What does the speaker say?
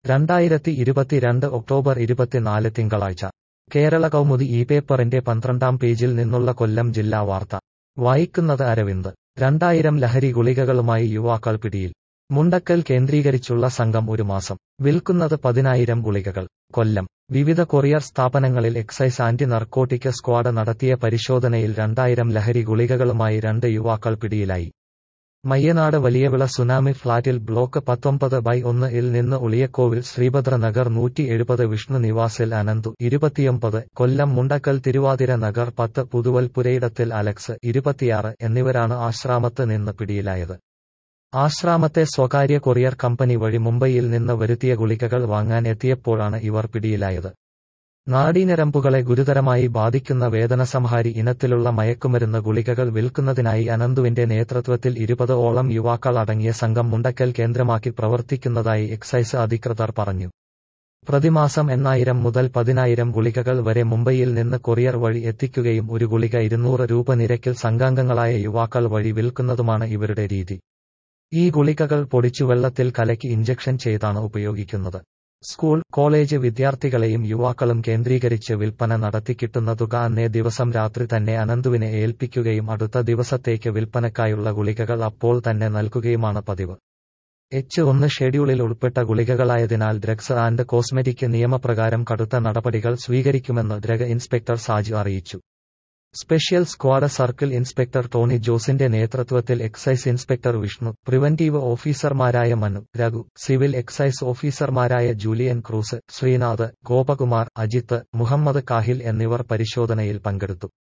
രണ്ടായിരത്തി ഇരുപത്തിരണ്ട് ഒക്ടോബർ ഇരുപത്തിനാല് തിങ്കളാഴ്ച കേരള കൗമുദി ഈ പേപ്പറിന്റെ പന്ത്രണ്ടാം പേജിൽ നിന്നുള്ള കൊല്ലം ജില്ലാ വാർത്ത വായിക്കുന്നത് അരവിന്ദ് രണ്ടായിരം ലഹരി ഗുളികകളുമായി യുവാക്കൾ പിടിയിൽ മുണ്ടക്കൽ കേന്ദ്രീകരിച്ചുള്ള സംഘം ഒരു മാസം വിൽക്കുന്നത് പതിനായിരം ഗുളികകൾ കൊല്ലം വിവിധ കൊറിയർ സ്ഥാപനങ്ങളിൽ എക്സൈസ് ആന്റി നർക്കോട്ടിക് സ്ക്വാഡ് നടത്തിയ പരിശോധനയിൽ രണ്ടായിരം ലഹരി ഗുളികകളുമായി രണ്ട് യുവാക്കൾ പിടിയിലായി മയ്യനാട് വലിയവിള സുനാമി ഫ്ളാറ്റിൽ ബ്ലോക്ക് പത്തൊമ്പത് ബൈ ഒന്ന് ഇൽ നിന്ന് ഉളിയക്കോവിൽ ശ്രീഭദ്ര നഗർ നൂറ്റി എഴുപത് വിഷ്ണു നിവാസിൽ അനന്തു ഇരുപത്തിയൊമ്പത് കൊല്ലം മുണ്ടക്കൽ തിരുവാതിര നഗർ പത്ത് പുതുവൽ പുരയിടത്തിൽ അലക്സ് ഇരുപത്തിയാറ് എന്നിവരാണ് ആശ്രാമത്ത് നിന്ന് പിടിയിലായത് ആശ്രാമത്തെ സ്വകാര്യ കൊറിയർ കമ്പനി വഴി മുംബൈയിൽ നിന്ന് വരുത്തിയ ഗുളികകൾ വാങ്ങാൻ എത്തിയപ്പോഴാണ് ഇവർ പിടിയിലായത് നാഡീഞരമ്പുകളെ ഗുരുതരമായി ബാധിക്കുന്ന വേദനസംഹാരി ഇനത്തിലുള്ള മയക്കുമരുന്ന് ഗുളികകൾ വിൽക്കുന്നതിനായി അനന്തുവിന്റെ നേതൃത്വത്തിൽ ഇരുപത് ഓളം യുവാക്കൾ അടങ്ങിയ സംഘം മുണ്ടക്കൽ കേന്ദ്രമാക്കി പ്രവർത്തിക്കുന്നതായി എക്സൈസ് അധികൃതർ പറഞ്ഞു പ്രതിമാസം എണ്ണായിരം മുതൽ പതിനായിരം ഗുളികകൾ വരെ മുംബൈയിൽ നിന്ന് കൊറിയർ വഴി എത്തിക്കുകയും ഒരു ഗുളിക ഇരുന്നൂറ് രൂപ നിരക്കിൽ സംഘാംഗങ്ങളായ യുവാക്കൾ വഴി വിൽക്കുന്നതുമാണ് ഇവരുടെ രീതി ഈ ഗുളികകൾ പൊടിച്ചു വെള്ളത്തിൽ കലക്കി ഇഞ്ചക്ഷൻ ചെയ്താണ് ഉപയോഗിക്കുന്നത് സ്കൂൾ കോളേജ് വിദ്യാർത്ഥികളെയും യുവാക്കളും കേന്ദ്രീകരിച്ച് വിൽപ്പന നടത്തി കിട്ടുന്ന തുക അന്നേ ദിവസം രാത്രി തന്നെ അനന്തുവിനെ ഏൽപ്പിക്കുകയും അടുത്ത ദിവസത്തേക്ക് വിൽപ്പനക്കായുള്ള ഗുളികകൾ അപ്പോൾ തന്നെ നൽകുകയുമാണ് പതിവ് എച്ച് ഒന്ന് ഷെഡ്യൂളിൽ ഉൾപ്പെട്ട ഗുളികകളായതിനാൽ ഡ്രഗ്സ് ആൻഡ് കോസ്മെറ്റിക് നിയമപ്രകാരം കടുത്ത നടപടികൾ സ്വീകരിക്കുമെന്ന് ഡ്രഗ് ഇൻസ്പെക്ടർ സാജു അറിയിച്ചു special squad circle inspector Tony ജോസിന്റെ നേതൃത്വത്തിൽ എക്സൈസ് ഇൻസ്പെക്ടർ വിഷ്ണു പ്രിവന്റീവ് ഓഫീസർമാരായ മനു രഘു സിവിൽ എക്സൈസ് ഓഫീസർമാരായ ജൂലിയൻ ക്രൂസ് ശ്രീനാഥ് ഗോപകുമാർ അജിത്ത് മുഹമ്മദ് കാഹിൽ എന്നിവർ പരിശോധനയിൽ പങ്കെടുത്തു